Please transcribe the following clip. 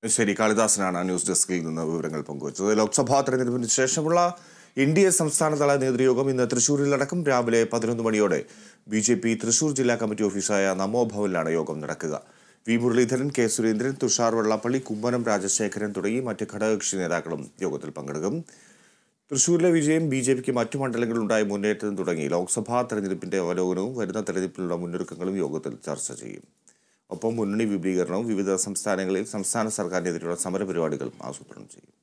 ശരി കാളിദാസനാണ് ന്യൂസ് ഡെസ്കിൽ നിന്ന് വിവരങ്ങൾ പങ്കുവച്ചത് ലോക്സഭാ തെരഞ്ഞെടുപ്പിന് ശേഷമുള്ള എൻ ഡി എ സംസ്ഥാനതല നേതൃയോഗം ഇന്ന് തൃശൂരിലടക്കം രാവിലെ പതിനൊന്ന് മണിയോടെ ബി ജെ പി തൃശൂർ ജില്ലാ കമ്മിറ്റി ഓഫീസായ നമോ ഭവനിലാണ് യോഗം നടക്കുക വി മുരളീധരൻ കെ സുരേന്ദ്രൻ തുഷാർ വെള്ളാപ്പള്ളി കുമ്മനം രാജശേഖരൻ തുടങ്ങി മറ്റ് ഘടകകക്ഷി നേതാക്കളും യോഗത്തിൽ പങ്കെടുക്കും തൃശൂരിലെ വിജയം ബി ജെ പിക്ക് മറ്റു മണ്ഡലങ്ങളിലുണ്ടായ മുന്നേറ്റം തുടങ്ങി ലോക്സഭാ തെരഞ്ഞെടുപ്പിന്റെ അവലോകനവും വരുന്ന തെരഞ്ഞെടുപ്പിനുള്ള മുന്നൊരുക്കങ്ങളും യോഗത്തിൽ ചർച്ച ചെയ്യും ഒപ്പം മുന്നണി വിപുലീകരണവും വിവിധ സംസ്ഥാനങ്ങളിൽ സംസ്ഥാന സർക്കാരിനെതിരെയുള്ള സമരപരിപാടികളും ആസൂത്രണം ചെയ്യും